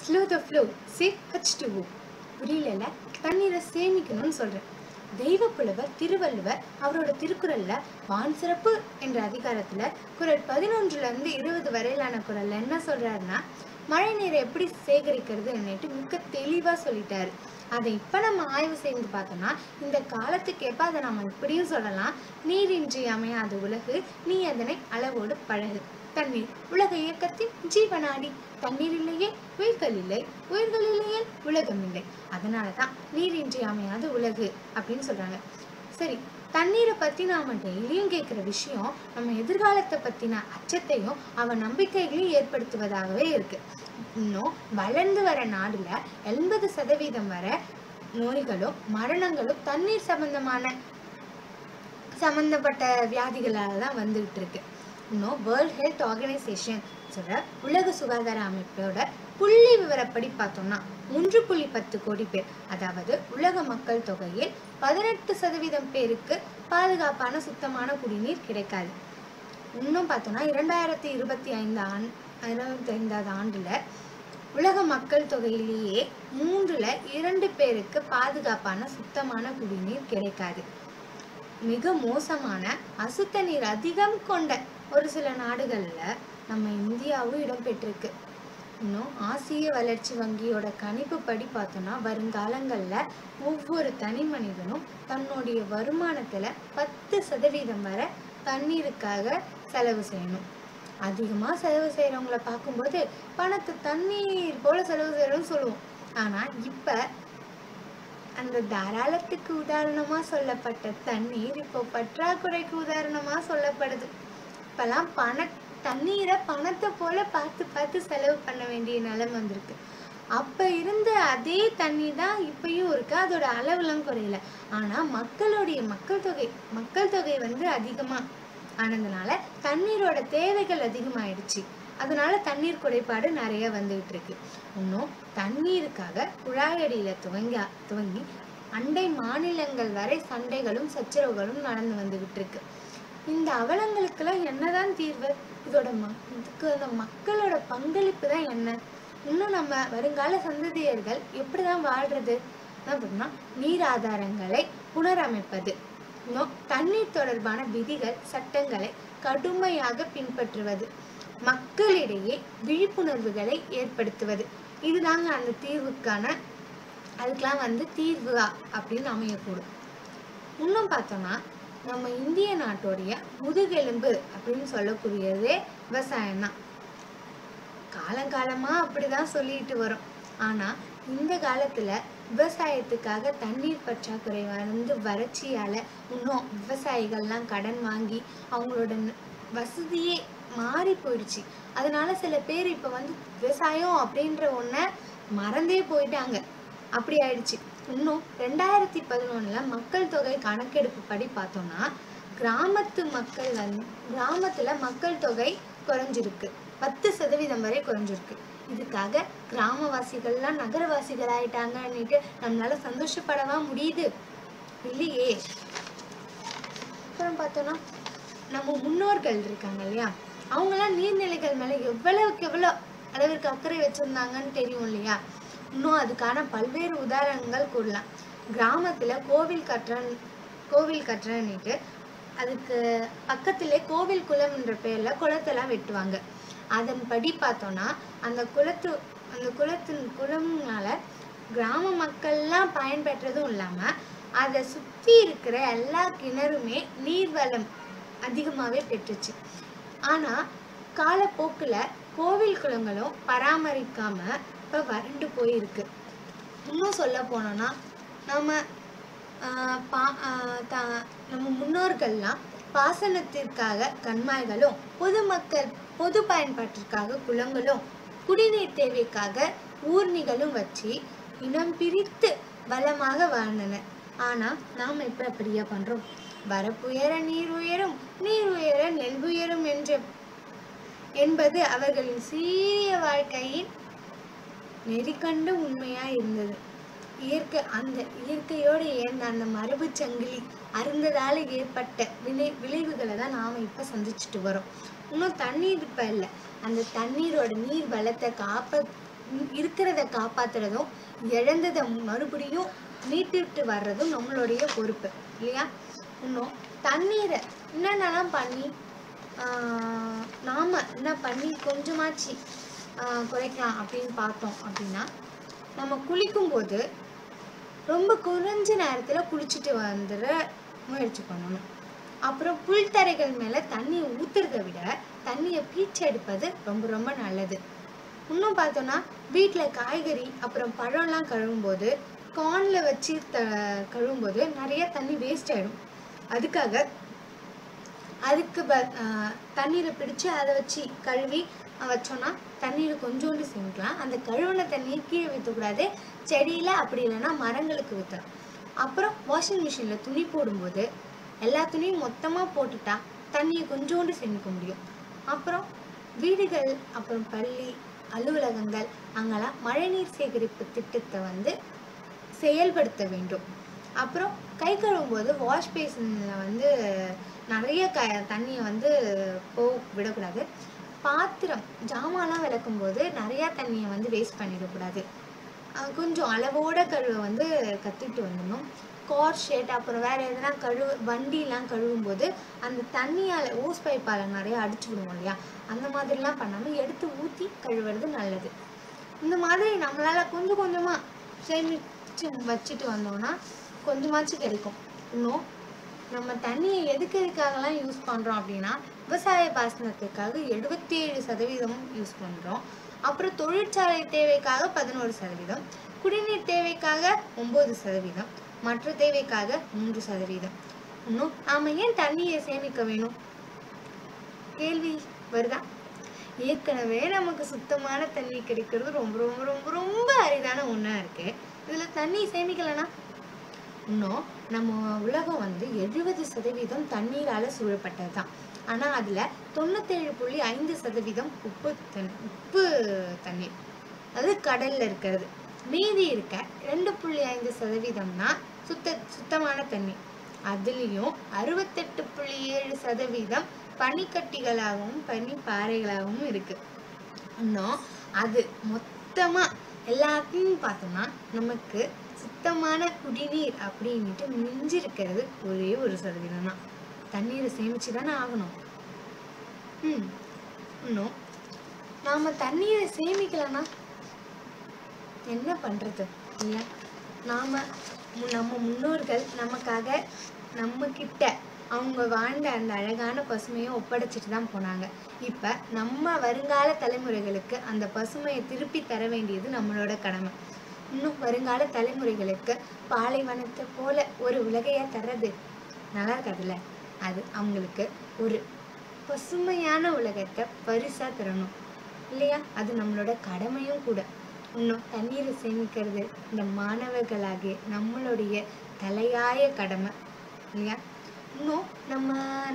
slow the flow save H two புரியல தண்ணீரை சேமிக்கணும்னு சொல்றேன் தெய்வ புலவர் திருவள்ளுவர் அவரோட திருக்குறள்ல வான் சிறப்பு என்ற அதிகாரத்துல குறள் பதினொன்றுல இருந்து இருபது வரையிலான குறள்ல என்ன சொல்றாருன்னா மழை நீரை எப்படி சேகரிக்கிறதுன்னுட்டு மிக தெளிவா சொல்லிட்டாரு அதை இப்ப நம்ம ஆய்வு செய்து பார்த்தோம்னா இந்த காலத்துக்கேற்ப அதை நம்ம இப்படியும் சொல்லலாம் நீரின்றி அமையாத உலகு நீ அதனை அளவோடு பழகு தண்ணீர் உலக இயக்கத்தின் ஜீவனாடி தண்ணீர் இல்லையே உயிர்கள் இல்லை உயிர்கள் இல்லையே உலகம் இல்லை அதனால தான் நீரின்றி அமையாத உலகு அப்படின்னு சொல்றாங்க சரி தண்ணீரை பத்தி நாம டெய்லியும் கேட்குற விஷயம் நம்ம எதிர்காலத்தை பத்தின அச்சத்தையும் அவன் நம்பிக்கைகளையும் ஏற்படுத்துவதாகவே இருக்கு இன்னும் வளர்ந்து வர நாடுல எண்பது சதவீதம் வர நோய்களும் மரணங்களும் தண்ணீர் சம்பந்தமான சம்பந்தப்பட்ட வியாதிகளால தான் வந்துகிட்டு இருக்கு இன்னும் வேர்ல்ட் ஹெல்த் ஆர்கனைசேஷன் சொல்ற உலக சுகாதார அமைப்போட புள்ளி விவரப்படி பார்த்தோம்னா ஒன்று புள்ளி பத்து கோடி பேர் அதாவது உலக மக்கள் தொகையில் பதினெட்டு சதவீதம் பேருக்கு பாதுகாப்பான சுத்தமான குடிநீர் கிடைக்காது இன்னும் பார்த்தோம்னா இரண்டாயிரத்தி இருபத்தி ஐந்து ஆண் இருபத்தி ஐந்தாவது ஆண்டுல உலக மக்கள் தொகையிலேயே மூன்றுல இரண்டு பேருக்கு பாதுகாப்பான சுத்தமான குடிநீர் கிடைக்காது மிக மோசமான அசுத்த நீர் அதிகம் கொண்ட ஒரு சில நாடுகள்ல நம்ம இந்தியாவும் இடம்பெற்றிருக்கு இன்னும் ஆசிய வளர்ச்சி வங்கியோட கணிப்பு படி பார்த்தோம்னா வருங்காலங்கள்ல ஒவ்வொரு தனி மனிதனும் தன்னுடைய வருமானத்துல பத்து சதவீதம் வரை தண்ணீருக்காக செலவு செய்யணும் அதிகமா செலவு செய்யறவங்கள பார்க்கும்போது பணத்தை தண்ணீர் போல செலவு செய்யறோம்னு சொல்லுவோம் ஆனா இப்ப அந்த தாராளத்துக்கு உதாரணமா சொல்லப்பட்ட தண்ணீர் இப்போ பற்றாக்குறைக்கு உதாரணமா சொல்லப்படுது இப்பெல்லாம் பண தண்ணீரை பணத்தை போல பார்த்து பார்த்து செலவு பண்ண வேண்டிய நிலைமை வந்திருக்கு அப்ப இருந்த அதே தண்ணி தான் இப்பயும் இருக்கு அதோட அளவுலாம் குறையல ஆனா மக்களுடைய மக்கள் தொகை மக்கள் தொகை வந்து அதிகமா ஆனதுனால தண்ணீரோட தேவைகள் அதிகமாயிடுச்சு அதனால தண்ணீர் குறைபாடு நிறைய வந்துகிட்டு இருக்கு இன்னும் தண்ணீருக்காக குழாயடியில துவங்க துவங்கி அண்டை மாநிலங்கள் வரை சண்டைகளும் சச்சரவுகளும் நடந்து வந்துகிட்டு இருக்கு இந்த அவலங்களுக்கெல்லாம் என்னதான் தீர்வு இதோட ம இதுக்கு அந்த மக்களோட பங்களிப்பு தான் என்ன இன்னும் நம்ம வருங்கால சந்ததியர்கள் எப்படிதான் வாழ்றது அப்படின்னா நீர் ஆதாரங்களை புனரமைப்பது இன்னும் தண்ணீர் தொடர்பான விதிகள் சட்டங்களை கடுமையாக பின்பற்றுவது மக்களிடையே விழிப்புணர்வுகளை ஏற்படுத்துவது இதுதாங்க அந்த தீர்வுக்கான அதுக்கெல்லாம் வந்து தீர்வு அப்படின்னு அமையக்கூடும் இன்னும் பார்த்தோம்னா நம்ம இந்திய நாட்டோடைய முதுகெலும்பு அப்படின்னு சொல்லக்கூடியதே விவசாயம் தான் காலங்காலமா அப்படிதான் சொல்லிட்டு வரோம் ஆனா இந்த காலத்துல விவசாயத்துக்காக தண்ணீர் பற்றாக்குறை வந்து வறட்சியால இன்னும் விவசாயிகள்லாம் கடன் வாங்கி அவங்களோட ந- வசதியே மாறி போயிடுச்சு அதனால சில பேர் இப்ப வந்து விவசாயம் அப்படின்ற ஒண்ண மறந்தே போயிட்டாங்க அப்படி ஆயிடுச்சு இன்னும் ரெண்டாயிரத்தி பதினொன்னுல மக்கள் தொகை கணக்கெடுப்பு படி பார்த்தோம்னா கிராமத்து மக்கள் வந்து கிராமத்துல மக்கள் தொகை குறைஞ்சிருக்கு பத்து சதவீதம் வரை குறைஞ்சிருக்கு இதுக்காக கிராமவாசிகள்லாம் நகரவாசிகள் ஆயிட்டாங்கன்னுட்டு நம்மளால சந்தோஷப்படவா முடியுது இல்லையே அப்புறம் பார்த்தோம்னா நம்ம முன்னோர்கள் இருக்காங்க இல்லையா அவங்கெல்லாம் நீர்நிலைகள் மேல எவ்வளவுக்கு எவ்வளவு அளவிற்கு அக்கறை வச்சிருந்தாங்கன்னு தெரியும் இல்லையா இன்னும் அதுக்கான பல்வேறு உதாரணங்கள் கூறலாம் கிராமத்துல கோவில் கட்டுறன் கோவில் கட்டுறன்னுட்டு அதுக்கு பக்கத்திலே கோவில் குளம் என்ற பெயர்ல குளத்தெல்லாம் வெட்டுவாங்க அதன்படி பார்த்தோம்னா அந்த குளத்து அந்த குளத்தின் குளம்னால கிராம மக்கள்லாம் பயன்பெற்றதும் இல்லாம அதை சுத்தி இருக்கிற எல்லா கிணறுமே நீர்வளம் அதிகமாவே பெற்றுச்சு ஆனா காலப்போக்குல கோவில் குளங்களும் பராமரிக்காம இப்ப வறண்டு போயிருக்கு இன்னும் சொல்ல போனோம்னா நம்ம ஆஹ் பா- ஆஹ் தா- நம்ம முன்னோர்கள்லாம் பாசனத்திற்காக கண்மாய்களும் பொதுமக்கள் பொது பயன்பாட்டிற்காக குளங்களும் குடிநீர் தேவைக்காக ஊர்னிகளும் வச்சு இனம் பிரித்து வளமாக வாழ்ந்தனர் ஆனா நாம இப்ப அப்படியா பண்றோம் வரப்புயர நீர் உயரும் நீர் உயர நெல் உயரும் என்ற என்பது அவர்களின் சீரிய வாழ்க்கையின் நெறிக்கண்ட உண்மையா இருந்தது இயற்கை அந்த இயற்கையோடு ஏந்த அந்த மரபு சங்கிலி அருந்ததால ஏற்பட்ட விளை விளைவுகளை தான் நாம இப்ப சந்திச்சுட்டு வரோம் இன்னும் தண்ணீர் இப்ப இல்லை அந்த தண்ணீரோட நீர் வளத்தை காப்ப ம், இருக்கிறத காப்பாத்துறதும் இழந்ததை மறுபடியும் மீட்டுட்டு வர்றதும் நம்மளுடைய பொறுப்பு இல்லையா இன்னும் தண்ணீரை என்னென்னலாம் பண்ணி ஆஹ், நாம என்ன பண்ணி கொஞ்சமாச்சு ஆஹ், குறைக்கலாம் அப்படின்னு பார்த்தோம் அப்படின்னா நம்ம குளிக்கும்போது ரொம்ப குறைஞ்ச நேரத்தில் குளிச்சுட்டு வந்துட முயற்சி பண்ணணும் அப்புறம் புல்தரைகள் மேலே தண்ணியை ஊற்றுறத விட தண்ணியை பீச்சு எடுப்பது ரொம்ப ரொம்ப நல்லது இன்னும் பார்த்தோன்னா வீட்டில் காய்கறி அப்புறம் பழம்லாம் கழுவும்போது கார்னில் வச்சு த கழுவும்போது நிறைய தண்ணி வேஸ்ட் ஆகிடும் அதுக்காக அதுக்கு ப ஆஹ் தண்ணீரை பிடிச்சு அதை வச்சு கழுவி அஹ் வச்சோன்னா தண்ணீர் கொஞ்சோண்டு சேமிக்கலாம் அந்த கழுவின தண்ணியை கீழே ஊற்றக்கூடாது செடியில் அப்படி இல்லைன்னா மரங்களுக்கு ஊற்றலாம் அப்புறம் வாஷிங் மிஷினில் துணி போடும்போது எல்லா துணியும் மொத்தமாக போட்டுட்டா தண்ணியை கொஞ்சோண்டு சேமிக்க முடியும் அப்புறம் வீடுகள் அப்புறம் பள்ளி அலுவலகங்கள் அங்கெல்லாம் மழைநீர் சேகரிப்பு திட்டத்தை வந்து செயல்படுத்த வேண்டும் அப்புறம் கை கழுவும் போது வாஷ் பேசினில் வந்து நிறைய க தண்ணியை வந்து போ விடக்கூடாது பாத்திரம் ஜாமான்லாம் விளக்கும் போது நிறையா தண்ணியை வந்து வேஸ்ட் பண்ணிடக்கூடாது அஹ் கொஞ்சம் அளவோட கழுவ வந்து கற்றுட்டு வந்துடணும் கார் ஷேட் அப்புறம் வேறு எதனா கழுவு வண்டிலாம் கழுவும் போது அந்த தண்ணியால் ஓஸ் பைப்பால் நிறைய அடிச்சு விடுவோம் இல்லையா அந்த மாதிரிலாம் பண்ணாமல் எடுத்து ஊற்றி கழுவுறது நல்லது இந்த மாதிரி நம்மளால் கொஞ்சம் கொஞ்சமாக சேமிச்சு வச்சுட்டு வந்தோம்னா கொஞ்சமாச்சும் கிடைக்கும் இன்னும் நம்ம தண்ணியை எதுக்கு எதுக்காகலாம் யூஸ் பண்ணுறோம் அப்படின்னா விவசாய பாசனத்துக்காக எழுபத்தி ஏழு சதவீதம் யூஸ் பண்ணுறோம் அப்புறம் தொழிற்சாலை தேவைக்காக பதினோரு சதவீதம் குடிநீர் தேவைக்காக ஒம்பது சதவீதம் மற்ற தேவைக்காக மூன்று சதவீதம் இன்னும் நாம ஏன் தண்ணியை சேமிக்க வேணும் கேள்வி வருதா ஏற்கனவே நமக்கு சுத்தமான தண்ணி கிடைக்கிறது ரொம்ப ரொம்ப ரொம்ப ரொம்ப அரிதான ஒன்றா இருக்கு இதில் தண்ணி சேமிக்கலைன்னா இன்னும் நம்ம உலகம் வந்து எழுபது சதவீதம் தண்ணீரால சூழப்பட்டது தான் ஆனால் அதில் தொண்ணூத்தேழு புள்ளி ஐந்து சதவீதம் உப்பு தண்ணி உப்பு தண்ணீர் அது கடல்ல இருக்கிறது மீதி இருக்க ரெண்டு புள்ளி ஐந்து சதவீதம்னா சுத்த சுத்தமான தண்ணி அதுலேயும் அறுபத்தெட்டு புள்ளி ஏழு சதவீதம் பனிக்கட்டிகளாகவும் பனி பாறைகளாகவும் இருக்கு இன்னும் அது மொத்தமா எல்லாத்தையும் பார்த்தோம்னா நமக்கு சுத்தமான குடிநீர் அப்படின்ட்டு மிஞ்சி இருக்கிறது ஒரே ஒரு சதவீதம் தான் தண்ணீரை சேமிச்சு தானே ஆகணும் ம் இன்னும் நாம தண்ணீரை சேமிக்கலன்னா என்ன பண்றது இல்லையா நாம மு- நம்ம முன்னோர்கள் நமக்காக நம்ம கிட்ட அவங்க வாழ்ந்த அந்த அழகான பசுமையை ஒப்படைச்சிட்டு தான் போனாங்க இப்ப நம்ம வருங்கால தலைமுறைகளுக்கு அந்த பசுமையை திருப்பி தர வேண்டியது நம்மளோட கடமை இன்னும் வருங்கால தலைமுறைகளுக்கு பாலைவனத்தை போல ஒரு உலகையா தர்றது நல்லா இருக்காதுல்ல அது அவங்களுக்கு ஒரு பசுமையான உலகத்தை பரிசா தரணும் இல்லையா அது நம்மளோட கடமையும் கூட இன்னும் தண்ணீரை சேமிக்கிறது இந்த மாணவர்களாகிய நம்மளுடைய தலையாய கடமை இல்லையா இன்னும் நம்ம